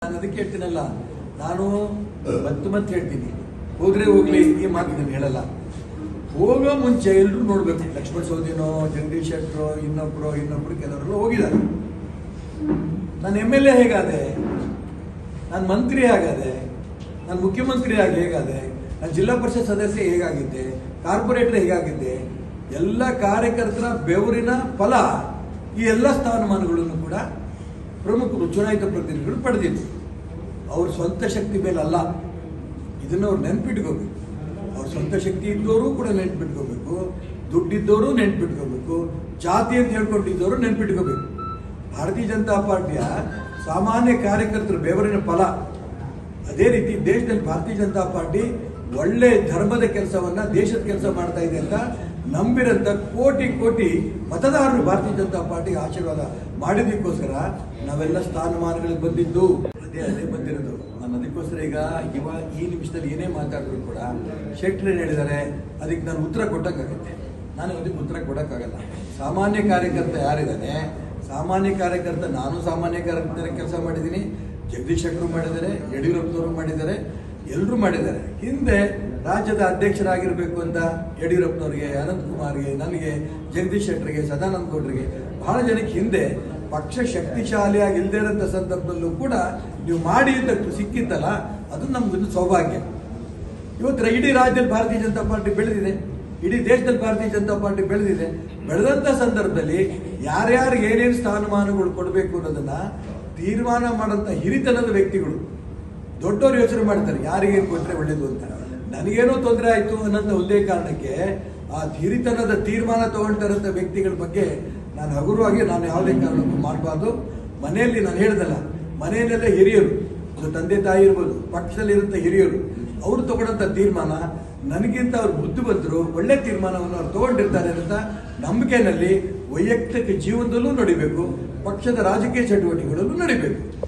ನಾನು ಅದಕ್ಕೆ ಹೇಳ್ತೀನಲ್ಲ ನಾನು ಮತ್ತೆ ಮತ್ತೆ ಹೇಳ್ತೀನಿ ಹೋದ್ರೆ ಹೋಗ್ಲಿ ಈ ಮಾತು ನಾನು ಹೇಳಲ್ಲ ಹೋಗೋ ಮುಂಚೆ ಎಲ್ಲರೂ ನೋಡ್ಬೇಕು ಲಕ್ಷ್ಮಣ ಸೌದಿನೋ ಜಗದೀಶ್ ಶೆಟ್ಟರು ಇನ್ನೊಬ್ರು ಇನ್ನೊಬ್ರು ಕೆಲವರು ಹೋಗಿದ್ದಾರೆ ನಾನು ಎಮ್ ಎಲ್ ಎ ಹೇಗಾದೆ ನಾನು ಮಂತ್ರಿ ಹೇಗಾದೆ ನಾನು ಮುಖ್ಯಮಂತ್ರಿ ಆಗಿ ಹೇಗಾದೆ ನಾನು ಜಿಲ್ಲಾ ಪರಿಷತ್ ಸದಸ್ಯ ಹೇಗಾಗಿದ್ದೆ ಕಾರ್ಪೊರೇಟರ್ ಹೇಗಾಗಿದ್ದೆ ಎಲ್ಲ ಕಾರ್ಯಕರ್ತರ ಬೆವರಿನ ಫಲ ಈ ಎಲ್ಲ ಸ್ಥಾನಮಾನಗಳನ್ನು ಕೂಡ ಪ್ರಮುಖರು ಚುನಾಯಿತ ಪ್ರತಿನಿಧಿಗಳು ಪಡೆದಿದ್ರು ಅವ್ರ ಸ್ವಂತ ಶಕ್ತಿ ಮೇಲೆ ಅಲ್ಲ ಇದನ್ನು ಅವ್ರು ನೆನ್ಪಿಟ್ಕೋಬೇಕು ಅವ್ರ ಸ್ವಂತ ಶಕ್ತಿ ಇದ್ದವರು ಕೂಡ ನೆನ್ಪಿಟ್ಕೋಬೇಕು ದುಡ್ಡಿದ್ದವರು ನೆನ್ಪಿಟ್ಕೋಬೇಕು ಜಾತಿ ಅಂತ ಹೇಳ್ಕೊಂಡಿದ್ದವರು ನೆನ್ಪಿಟ್ಕೋಬೇಕು ಭಾರತೀಯ ಜನತಾ ಪಾರ್ಟಿಯ ಸಾಮಾನ್ಯ ಕಾರ್ಯಕರ್ತರು ಬೆವರಿನ ಫಲ ಅದೇ ರೀತಿ ದೇಶದಲ್ಲಿ ಭಾರತೀಯ ಜನತಾ ಪಾರ್ಟಿ ಒಳ್ಳೆ ಧರ್ಮದ ಕೆಲಸವನ್ನ ದೇಶದ ಕೆಲಸ ಮಾಡ್ತಾ ಇದೆ ಅಂತ ನಂಬಿರಂತ ಕೋಟಿ ಕೋಟಿ ಮತದಾರರು ಭಾರತೀಯ ಜನತಾ ಪಾರ್ಟಿಗೆ ಆಶೀರ್ವಾದ ಮಾಡಿದಕ್ಕೋಸ್ಕರ ನಾವೆಲ್ಲ ಸ್ಥಾನಮಾನಗಳಿಗೆ ಬಂದಿದ್ದು ಅದೇ ಅದೇ ಬಂದಿರೋದು ನಾನು ಅದಕ್ಕೋಸ್ಕರ ಈಗ ಇವಾಗ ಈ ನಿಮಿಷದಲ್ಲಿ ಏನೇ ಮಾತಾಡಿದ್ರು ಕೂಡ ಶೆಟ್ರು ಏನ್ ಹೇಳಿದ್ದಾರೆ ಅದಕ್ಕೆ ನಾನು ಉತ್ತರ ಕೊಟ್ಟಕ್ಕಾಗತ್ತೆ ನಾನು ಅದಕ್ಕೆ ಉತ್ತರ ಕೊಡಕ್ಕಾಗಲ್ಲ ಸಾಮಾನ್ಯ ಕಾರ್ಯಕರ್ತ ಯಾರಿದ್ದಾನೆ ಸಾಮಾನ್ಯ ಕಾರ್ಯಕರ್ತ ನಾನು ಸಾಮಾನ್ಯ ಕಾರ್ಯಕರ್ತರ ಕೆಲಸ ಮಾಡಿದ್ದೀನಿ ಜಗದೀಶ್ ಶೆಟ್ಟರು ಮಾಡಿದ್ದಾರೆ ಯಡಿಯೂರಪ್ಪನವರು ಮಾಡಿದ್ದಾರೆ ಎಲ್ಲರೂ ಮಾಡಿದ್ದಾರೆ ಹಿಂದೆ ರಾಜ್ಯದ ಅಧ್ಯಕ್ಷರಾಗಿರ್ಬೇಕು ಅಂತ ಯಡಿಯೂರಪ್ಪನವರಿಗೆ ಅನಂತಕುಮಾರ್ಗೆ ನನಗೆ ಜಗದೀಶ್ ಶೆಟ್ಟರಿಗೆ ಸದಾನಂದ ಗೌಡರಿಗೆ ಬಹಳ ಜನಕ್ಕೆ ಹಿಂದೆ ಪಕ್ಷ ಶಕ್ತಿಶಾಲಿಯಾಗಿ ಇಲ್ಲದೇ ಇರೋಂಥ ಸಂದರ್ಭದಲ್ಲೂ ಕೂಡ ನೀವು ಮಾಡಿ ಅಂತ ಸಿಕ್ಕಿತ್ತಲ್ಲ ಅದು ನಮ್ಗೊಂದು ಸೌಭಾಗ್ಯ ಇವತ್ತು ಇಡೀ ರಾಜ್ಯದಲ್ಲಿ ಭಾರತೀಯ ಜನತಾ ಪಾರ್ಟಿ ಬೆಳೆದಿದೆ ಇಡೀ ದೇಶದಲ್ಲಿ ಭಾರತೀಯ ಜನತಾ ಪಾರ್ಟಿ ಬೆಳೆದಿದೆ ಬೆಳೆದಂತ ಸಂದರ್ಭದಲ್ಲಿ ಯಾರ್ಯಾರಿಗೆ ಏನೇನು ಸ್ಥಾನಮಾನಗಳು ಕೊಡಬೇಕು ಅನ್ನೋದನ್ನ ತೀರ್ಮಾನ ಮಾಡಂತ ಹಿರಿತನದ ವ್ಯಕ್ತಿಗಳು ದೊಡ್ಡವರು ಯೋಚನೆ ಮಾಡ್ತಾರೆ ಯಾರಿಗೆ ಕೊಟ್ಟರೆ ಒಳ್ಳೇದು ಅಂತ ನನಗೇನೋ ತೊಂದರೆ ಆಯ್ತು ಅನ್ನೋಂಥ ಒಂದೇ ಕಾರಣಕ್ಕೆ ಆ ಹಿರಿತನದ ತೀರ್ಮಾನ ತಗೊಳ್ತಾರಂತ ವ್ಯಕ್ತಿಗಳ ಬಗ್ಗೆ ನಾನು ಹಗುರವಾಗಿ ನಾನು ಯಾವುದೇ ಕಾರಣಕ್ಕೂ ಮಾಡಬಾರ್ದು ಮನೆಯಲ್ಲಿ ನಾನು ಹೇಳ್ದಲ್ಲ ಮನೆಯಲ್ಲೆಲ್ಲ ಹಿರಿಯರು ಅದು ತಂದೆ ತಾಯಿ ಇರ್ಬೋದು ಪಕ್ಷದಲ್ಲಿರುವಂಥ ಹಿರಿಯರು ಅವರು ತಗೊಂಡಂತ ತೀರ್ಮಾನ ನನಗಿಂತ ಅವ್ರು ಬುದ್ಧಿವಂತರು ಒಳ್ಳೆ ತೀರ್ಮಾನವನ್ನು ಅವ್ರು ತಗೊಂಡಿರ್ತಾರೆ ಅಂತ ನಂಬಿಕೆನಲ್ಲಿ ವೈಯಕ್ತಿಕ ಜೀವನದಲ್ಲೂ ನಡಿಬೇಕು ಪಕ್ಷದ ರಾಜಕೀಯ ಚಟುವಟಿಕೆಗಳಲ್ಲೂ ನಡಿಬೇಕು